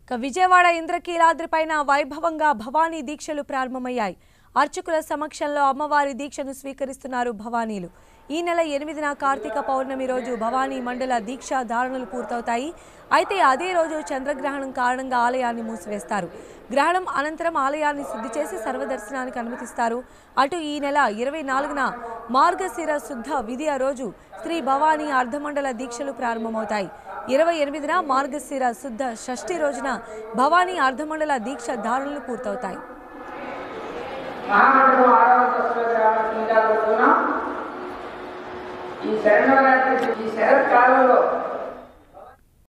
ఇక విజయవాడ ఇంద్రకీలాద్రి పైన వైభవంగా భవానీ దీక్షలు ప్రారంభమయ్యాయి అర్చకుల సమక్షంలో అమ్మవారి దీక్షను స్వీకరిస్తున్నారు భవానీలు ఈ నెల ఎనిమిదిన కార్తీక పౌర్ణమి రోజు భవానీ మండల దీక్ష ధారణలు పూర్తవుతాయి అయితే అదే రోజు చంద్రగ్రహణం కారణంగా ఆలయాన్ని మూసివేస్తారు గ్రహణం అనంతరం ఆలయాన్ని శుద్ధి చేసి సర్వదర్శనానికి అనుమతిస్తారు అటు ఈ నెల ఇరవై నాలుగున మార్గశిర శుద్ధ విధియ రోజు శ్రీ భవానీ అర్ధమండల దీక్షలు ప్రారంభమవుతాయి ఇరవై ఎనిమిదిన మార్గశిర శుద్ధ షష్ఠి రోజున భవానీ అర్ధమండల దీక్ష ధారణలు పూర్తవుతాయి మహామండలం ఆరవ తత్వగ్రామ ఈ శరణవరాత్రి ఈ శరత్కాలంలో